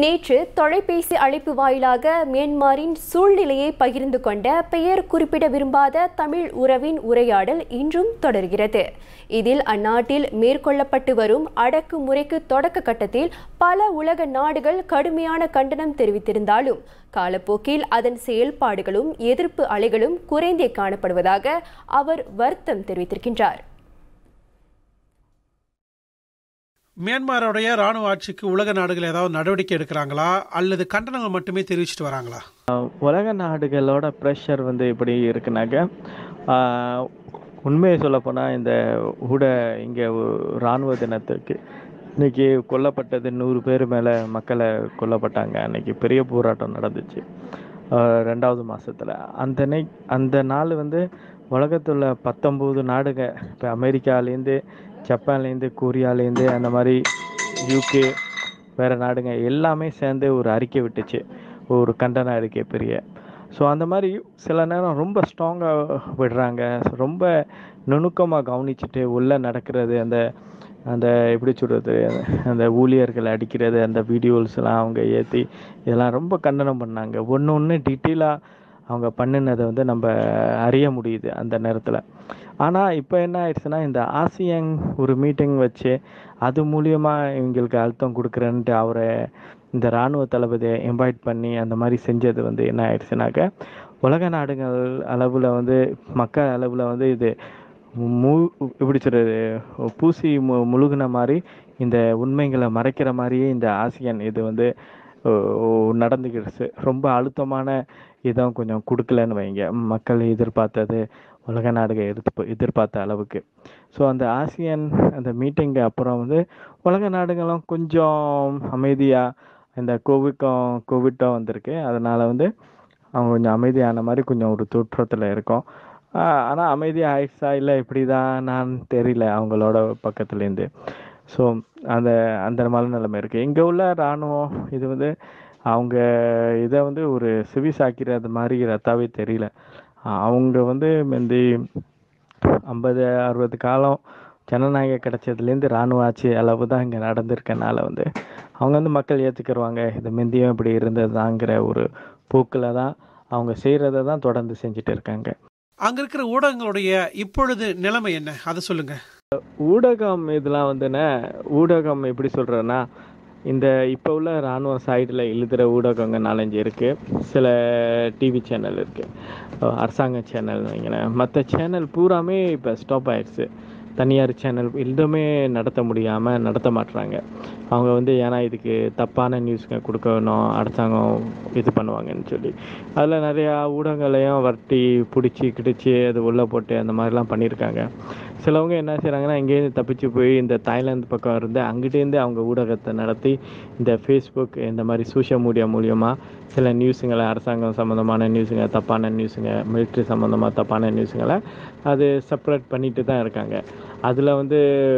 நேற்று தொலைபேசி அழைப்பு வாயிலாக மியான்மரின் சூழ்நிலையை பகிர்ந்து கொண்ட பெயர் குறிப்பிட விரும்பாத தமிழ் உறவின் உரையாடல் இன்றும் தொடர்கிறது இதில் அந்நாட்டில் மேற்கொள்ளப்பட்டு வரும் அடக்குமுறைக்கு தொடக்க கட்டத்தில் பல உலக நாடுகள் கடுமையான கண்டனம் தெரிவித்திருந்தாலும் காலப்போக்கில் அதன் செயல்பாடுகளும் எதிர்ப்பு அலைகளும் குறைந்தே காணப்படுவதாக அவர் வருத்தம் தெரிவித்திருக்கின்றார் மியான்மருடைய ராணுவ ஆட்சிக்கு உலக நாடுகள் ஏதாவது நடவடிக்கை எடுக்கிறாங்களா அல்லது கண்டனங்கள் மட்டுமே தெரிவிச்சிட்டு வராங்களா உலக நாடுகளோட ப்ரெஷர் வந்து எப்படி இருக்குனாக்க ஆஹ், உண்மையை சொல்லப்போனால் இந்த ஊட இங்கே இராணுவ தினத்துக்கு இன்னைக்கு கொல்லப்பட்டது நூறு பேர் மேலே மக்களை கொல்லப்பட்டாங்க அன்னைக்கு பெரிய போராட்டம் நடந்துச்சு ஆஹ், ரெண்டாவது மாசத்துல அந்த நை அந்த நாள் வந்து உலகத்துல பத்தொம்போது நாடுக இப்போ அமெரிக்காலேருந்து ஜப்பான்லேருந்து கொரியாலேருந்து அந்த மாதிரி யூகே வேறு நாடுங்க எல்லாமே சேர்ந்து ஒரு அறிக்கை விட்டுச்சு ஒரு கண்டன அறிக்கை பெரிய ஸோ அந்த மாதிரி சில நேரம் ரொம்ப ஸ்ட்ராங்காக விடுறாங்க ரொம்ப நுணுக்கமாக கவனிச்சுட்டு உள்ளே நடக்கிறது அந்த அந்த எப்படி சொல்கிறது அந்த ஊழியர்களை அடிக்கிறது அந்த வீடியோஸ்லாம் அவங்க ஏற்றி இதெல்லாம் ரொம்ப கண்டனம் பண்ணாங்க ஒன்று ஒன்று டீட்டெயிலாக அவங்க பண்ணினதை வந்து நம்ம அறிய முடியுது அந்த நேரத்தில் ஆனால் இப்போ என்ன ஆயிடுச்சுன்னா இந்த ஆசியன் ஒரு மீட்டிங் வச்சு அது மூலியமாக இவங்களுக்கு அழுத்தம் கொடுக்குறேன்ட்டு அவரை இந்த இராணுவ தளபதியை இன்வைட் பண்ணி அந்த மாதிரி செஞ்சது வந்து என்ன ஆயிடுச்சுனாக்க உலக நாடுகள் அளவில் வந்து மக்கள் அளவில் வந்து இது மு எப்படி சொல்கிறது பூசி மு முழுகின மாதிரி இந்த உண்மைகளை மறைக்கிற மாதிரியே இந்த ஆசியன் இது வந்து ஓ, நடந்துக்கிடுச்சு ரொம்ப அழுத்தமான இதான் கொஞ்சம் கொடுக்கலன்னு வைங்க மக்கள் எதிர்பார்த்தது உலக நாடுகள் எதிர்ப்பு எதிர்பார்த்த அளவுக்கு ஸோ அந்த ஆசியன் அந்த மீட்டிங்கு அப்புறம் வந்து உலக நாடுகளும் கொஞ்சம் அமைதியாக இந்த கோவிட்டும் கோவிட்டும் வந்திருக்கு அதனால் வந்து அவங்க கொஞ்சம் அமைதியான மாதிரி கொஞ்சம் ஒரு தோற்றத்தில் இருக்கும் ஆனால் அமைதியாக ஆயிடுச்சா இல்லை இப்படி தான் நான் தெரியல அவங்களோட பக்கத்துலேருந்து ஸோ அந்த அந்த மனநிலைமை இருக்குது இங்கே உள்ள இராணுவம் இது வந்து அவங்க இதை வந்து ஒரு சிவிசாக்கிறது மாதிரி ரத்தாவே தெரியல அவங்க வந்து முந்தி ஐம்பது அறுபது காலம் ஜனநாயகம் கிடைச்சதுலேருந்து இராணுவ ஆட்சி அளவு தான் இங்கே நடந்திருக்கனால வந்து அவங்க வந்து மக்கள் ஏற்றுக்கிடுவாங்க இது முந்தியும் இப்படி இருந்ததுதாங்கிற ஒரு போக்கில் தான் அவங்க செய்கிறத தான் தொடர்ந்து செஞ்சுட்டு இருக்காங்க அங்க இருக்கிற ஊடகங்களுடைய இப்பொழுது நிலைமை என்ன அதை சொல்லுங்க ஊடகம் இதெல்லாம் வந்துன்னா ஊடகம் எப்படி சொல்கிறேன்னா இந்த இப்போ உள்ள இராணுவ சைடில் எழுதுகிற ஊடகங்க நாலஞ்சு இருக்குது சில டிவி சேனல் இருக்குது அரசாங்க சேனல் வைங்களேன் மற்ற சேனல் பூராமே இப்போ ஸ்டாப் ஆயிடுச்சு தனியார் சேனல் எதுவுமே நடத்த முடியாமல் நடத்த மாட்டுறாங்க அவங்க வந்து ஏன்னா இதுக்கு தப்பான நியூஸுங்க கொடுக்கணும் அரசாங்கம் இது பண்ணுவாங்கன்னு சொல்லி அதில் நிறையா ஊடகங்களையும் வரட்டி பிடிச்சி கிடிச்சி அது உள்ளே போட்டு அந்த மாதிரிலாம் பண்ணியிருக்காங்க சிலவங்க என்ன செய்கிறாங்கன்னா இங்கேருந்து தப்பிச்சு போய் இந்த தாய்லாந்து பக்கம் இருந்து அங்கிட்டேருந்து அவங்க ஊடகத்தை நடத்தி இந்த ஃபேஸ்புக் இந்த மாதிரி சோஷியல் மீடியா மூலியமாக சில நியூஸுங்களை அரசாங்கம் சம்மந்தமான நியூஸுங்க தப்பான நியூஸுங்க மிலிட்ரி சம்மந்தமாக தப்பான நியூஸுங்களை அது செப்பரேட் பண்ணிட்டு தான் இருக்காங்க அதில் வந்து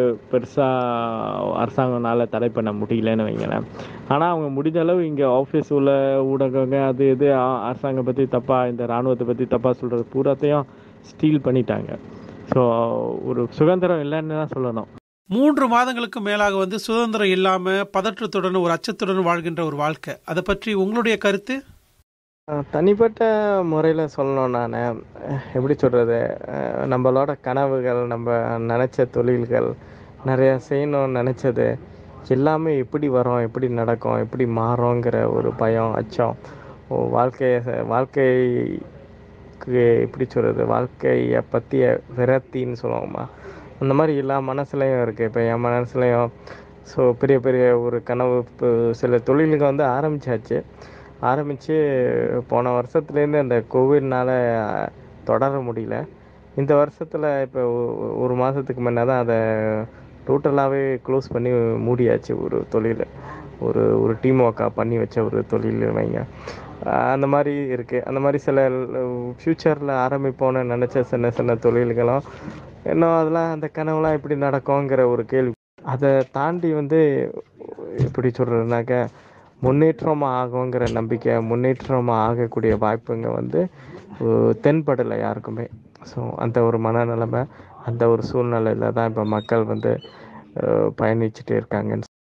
பெருசாக அரசாங்கம்னால தடை பண்ண முடியலன்னு வைங்களேன் ஆனால் அவங்க முடிஞ்ச அளவு இங்கே ஆஃபீஸ் உள்ள ஊடகங்க அது இது அ- அரசாங்கம் பற்றி தப்பாக இந்த இராணுவத்தை பற்றி தப்பாக சொல்கிறது பூராத்தையும் ஸ்டீல் பண்ணிட்டாங்க ஸோ ஒரு சுதந்திரம் இல்லைன்னு தான் சொல்லணும் மூன்று மாதங்களுக்கு மேலாக வந்து சுதந்திரம் இல்லாம பதற்றத்துடன் ஒரு அச்சத்துடன் வாழ்கின்ற ஒரு வாழ்க்கை அதை பற்றி உங்களுடைய கருத்து அஹ் தனிப்பட்ட முறையில் சொல்லணும் நான் எப்படி சொல்கிறது நம்மளோட கனவுகள் நம்ம நினச்ச தொழில்கள் நிறையா செய்யணும்னு நினச்சது எல்லாமே எப்படி வரும் எப்படி நடக்கும் எப்படி மாறுங்கிற ஒரு பயம் அச்சம் ஓ, வாழ்க்கைய வாழ்க்கைக்கு எப்படி சொல்கிறது வாழ்க்கையை பற்றிய விரக்தின்னு சொல்லுவோமா அந்த மாதிரி எல்லா மனசுலையும் இருக்குது இப்போ என் மனசுலையும் ஸோ பெரிய பெரிய ஒரு கனவு இப்போ சில தொழில்கள் வந்து ஆரம்பிச்சாச்சு ஆரம்பித்து போன வருஷத்துலேருந்து அந்த கோவிட்னால தொடர முடியல இந்த வருஷத்தில் இப்போ ஒ- ஒரு மாதத்துக்கு முன்னே தான் அதை டோட்டலாகவே க்ளோஸ் பண்ணி மூடியாச்சு ஒரு தொழில் ஒரு ஒரு டீம் ஒர்க்காக பண்ணி வச்ச ஒரு தொழில் வைங்க ஆஹ் அந்த மாதிரி இருக்குது அந்த மாதிரி சில ஃப்யூச்சரில் ஆரம்பிப்போன்னு நினச்ச சின்ன சின்ன தொழில்களும் இன்னும் அதெல்லாம் அந்த கனவுலாம் எப்படி நடக்குங்கிற ஒரு கேள்வி அதை தாண்டி வந்து எப்படி சொல்கிறதுனாக்க முன்னேற்றமாக ஆகுங்கிற நம்பிக்கை முன்னேற்றமாக ஆகக்கூடிய வாய்ப்புங்க வந்து அஹ், தென்படலை யாருக்குமே ஸோ அந்த ஒரு மனநிலைமை அந்த ஒரு சூழ்நிலையில் தான் இப்போ மக்கள் வந்து அஹ், பயணிச்சுட்டு இருக்காங்கன்னு